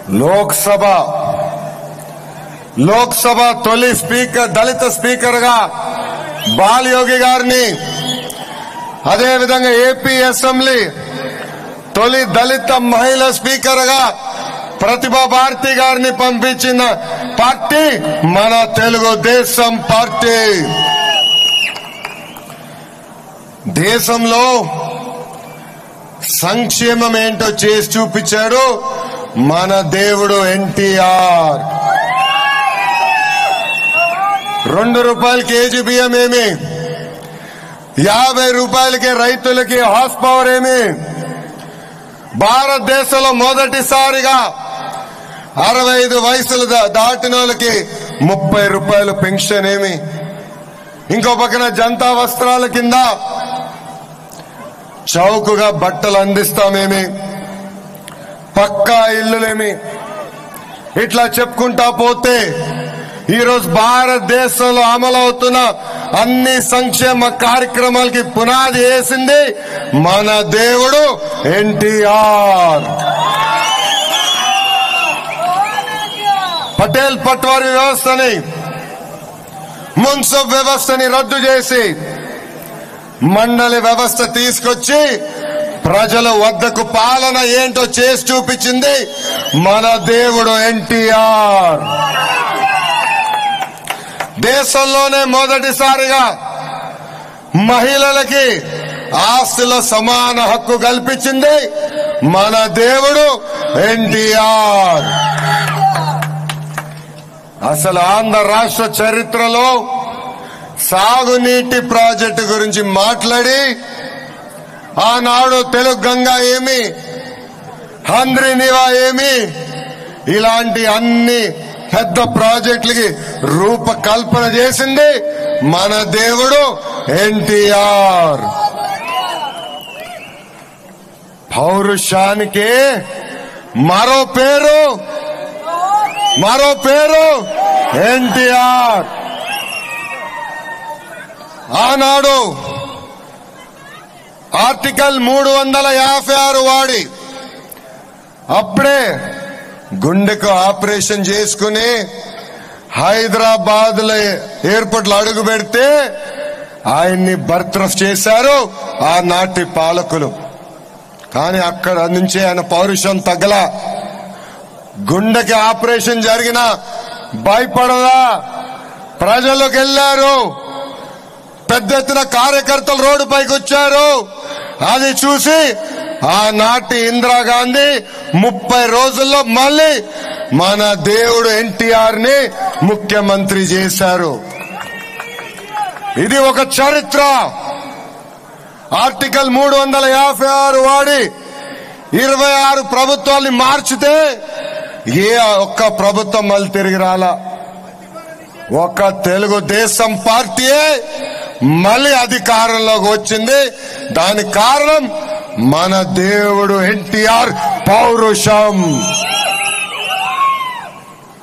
లోక్సభ లోక్సభ తొలి స్పీకర్ దళిత స్పీకర్ గా బాలయోగి గారిని అదేవిధంగా ఏపీ అసెంబ్లీ తొలి దళిత మహిళ స్పీకర్ గా ప్రతిభా భారతి గారిని పంపించిన పార్టీ మన తెలుగుదేశం పార్టీ దేశంలో సంక్షేమం ఏంటో చేసి చూపించాడు మన దేవుడు ఎన్టీఆర్ రెండు రూపాయల కేజీ బియ్యం ఏమి యాభై రూపాయలకి రైతులకి హార్స్ పవర్ ఏమి భారతదేశంలో మొదటిసారిగా అరవై ఐదు వయసులు దా- దాటిన వాళ్ళకి ముప్పై రూపాయలు పెన్షన్ ఏమి ఇంకో పక్కన జనతా వస్త్రాల కింద చౌకగా బట్టలు అందిస్తామేమి పక్కా ఇల్లులేమి ఇట్లా చెప్పుకుంటా పోతే ఈరోజు భారతదేశంలో అమలవుతున్న అన్ని సంక్షేమ కార్యక్రమాలకి పునాది వేసింది మన దేవుడు ఎన్టీఆర్ పటేల్ పట్వారీ వ్యవస్థని మున్సబ్ వ్యవస్థని రద్దు చేసి మండలి వ్యవస్థ తీసుకొచ్చి ప్రజల వద్దకు పాలన ఏంటో చేసి చూపించింది మన దేవుడు ఎన్టీఆర్ దేశంలోనే మొదటిసారిగా మహిళలకి ఆస్తిలో సమాన హక్కు కల్పించింది మన దేవుడు ఎన్టీఆర్ అసలు ఆంధ్ర రాష్ట్ర చరిత్రలో సాగునీటి ప్రాజెక్టు గురించి మాట్లాడి ఆనాడు తెలుగు గంగా ఏమి హంద్రి నివా ఏమి ఇలాంటి అన్ని పెద్ద ప్రాజెక్టులకి రూపకల్పన చేసింది మన దేవుడు ఎన్టీఆర్ పౌరుషానికి మరో పేరు మరో పేరు ఎన్టీఆర్ ఆనాడు ఆర్టికల్ మూడు వందల యాభై ఆరు వాడి అప్పుడే గుండెకు ఆపరేషన్ చేసుకుని హైదరాబాద్ లో ఎయిర్పోర్ట్ లో అడుగు పెడితే ఆయన్ని బర్త్రఫ్ చేశారు ఆనాటి పాలకులు కానీ అక్కడ నుంచి ఆయన పౌరుషం తగ్గల గుండెకి ఆపరేషన్ జరిగిన భయపడదా ప్రజలకు వెళ్లారు పెద్ద ఎత్తున కార్యకర్తలు రోడ్డు పైకి వచ్చారు అది చూసి ఆనాటి ఇందిరాగాంధీ ముప్పై రోజుల్లో మళ్ళీ మన దేవుడు ఎన్టీఆర్ ని ముఖ్యమంత్రి చేశారు ఇది ఒక చరిత్ర ఆర్టికల్ మూడు వందల యాభై ఆరు వాడి ఇరవై ఆరు ప్రభుత్వాల్ని మార్చితే ఏ ఒక్క ప్రభుత్వం మళ్ళీ తిరిగి రాలా ఒక తెలుగుదేశం పార్టీయే మళ్ళీ అధికారంలోకి వచ్చింది దానికి కారణం మన దేవుడు ఎన్టీఆర్ పౌరుషం